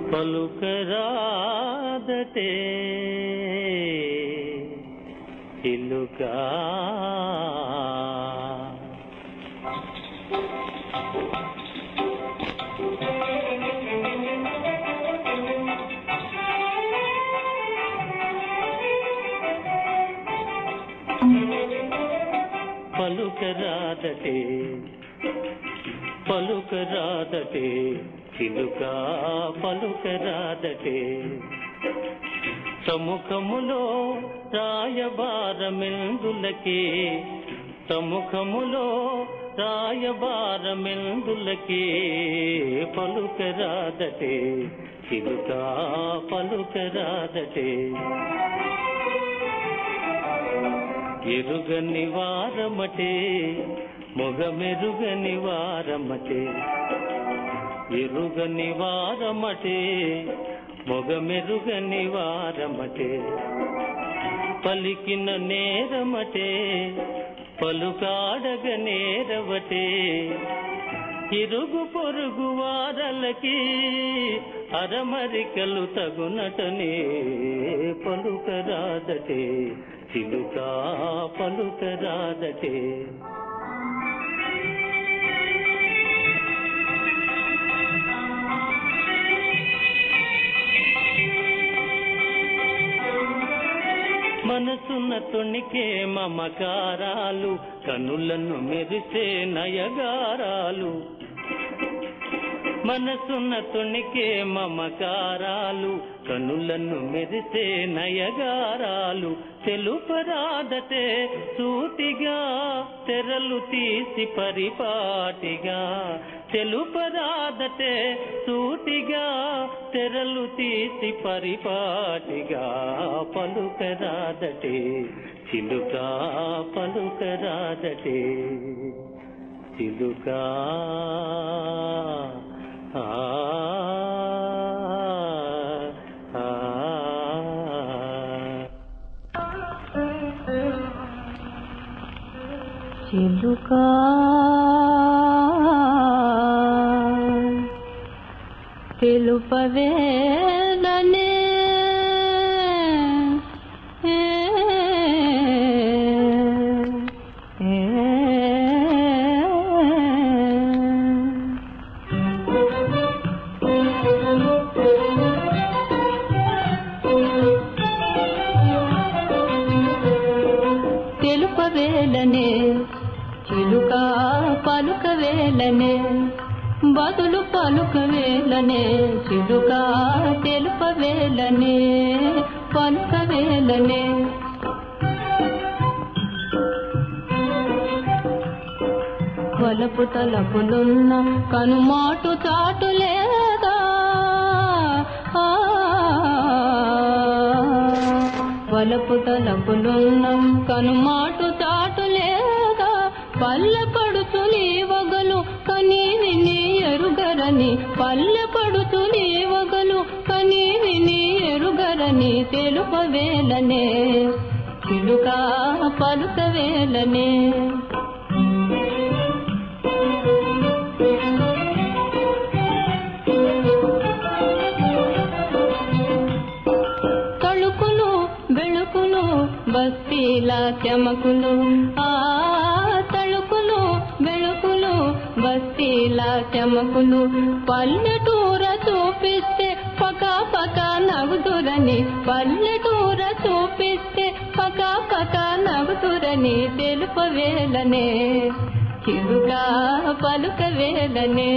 పలుకరాదటే చిలుకా పలుకరాదటే పలుకరాదటే చిలుక పలుకరాదటే సముఖములో రాయబారమెందులకే సముఖములో రాయబారమెందులకే పలుకరాదటే చిలుక పలుకరాదటే ఎరుగని వారమటే మొగమెరుగని వారమటే ఎరుగని వారమటే మొగమెరుగని వారమటే పలికిన నేరమటే పలుకాడగ నేరవటే ఇరుగు పొరుగు వారలకి అరమరికలు తగునటనే పలుకరాదటే చిలుక పలుకరాదటే మనసున్న తొణికే మమకారాలు కనులను మెరిసే నయగారాలు మనసున్న తొణికే మమకారాలు కనులను మెరిసే నయగారాలు తెలుపరాదటే సూటిగా తెరలు తీసి పరిపాటిగా తెలుపరాదటే సూటిగా తెరలు తీసి పరిపాటిగా పలుకరాదటే చిలుక పలుకరాదటే చిలుక ఆ, ఆ, చిలుకా తెలుపవేలనే ఏ, ఏ, తెలుపవేలనే చిలుక పలుకవేలనే బదులు పలుకవేలనే చిలుక తెలుపవేలనే పలుకవేలనే వలపు తలపులున్న కనుమాటు చాటు లేదా ఆ, వలపు తలపులున్న కనుమాటు చాటు లేదా పల్లె పడుచు వగలు కనీ విని ఎరుగరని పల్లె పడుచు వగలు కనీ విని ఎరుగరని తెలుపవేలనే చిలుక పలుకవేలనే తళుకులు బెళుకులు బస్తీల చెమకులు ఆ తళుకులు బెళుకులు బస్తీల చెమకులు పల్లెటూర చూపిస్తే పక పక నవ్వుతురని పల్లెటూర చూపిస్తే పక పక నవ్వుతురని తెలుపవేలనే చిరుగా పలుకవేలనే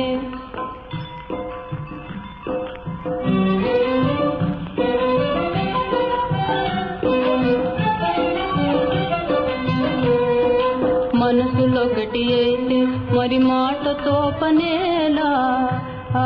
మనసులొకటి అయితే మరి మాటతో పనేలా ఆ,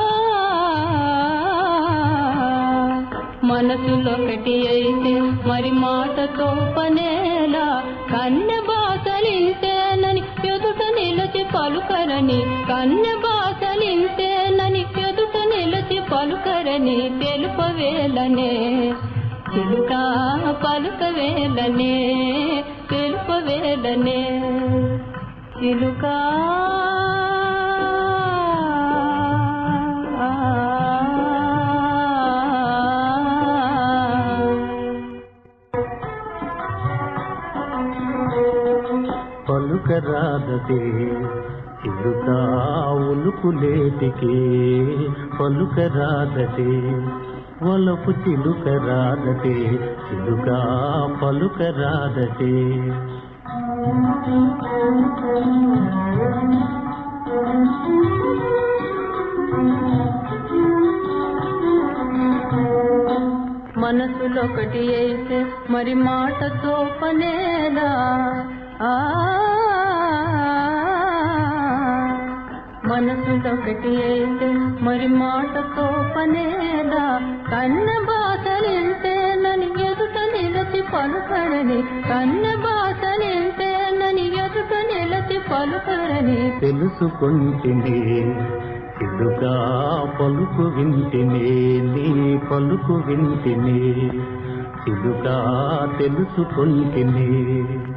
మనసులొకటి అయితే మరి మాటతో పనేలా కన్నె బాసలింతేనని ఎదుట నిలిచి పలుకరని కన్నె బాసలింతేనని ఎదుట నిలిచి పలుకరని తెలుపవేలనే చిలుక పలుకవేలనే తెలుపవేలనే చిలుక ఆ రాదటే చిలుక ఉలుకులేటికి పలుక రాదటే వలపు చిలుక రాదటే చిలుక పలుక రాదటే మనసులొకటి అయితే మరి మాటతో పనేలా ఆ మనసులొకటి అయితే మరి మాటతో పనేలా కన్న బాసలింటేనని ఎదుట నిలచి పలుకరని కన్న బాసలింటేనని ఎదుట నిలచి పలుకరని తెలుసుకుంటిని చిలుక పలుకు వింటిని నీ పలుకు వింటిని చిలుక తెలుసుకుంటిని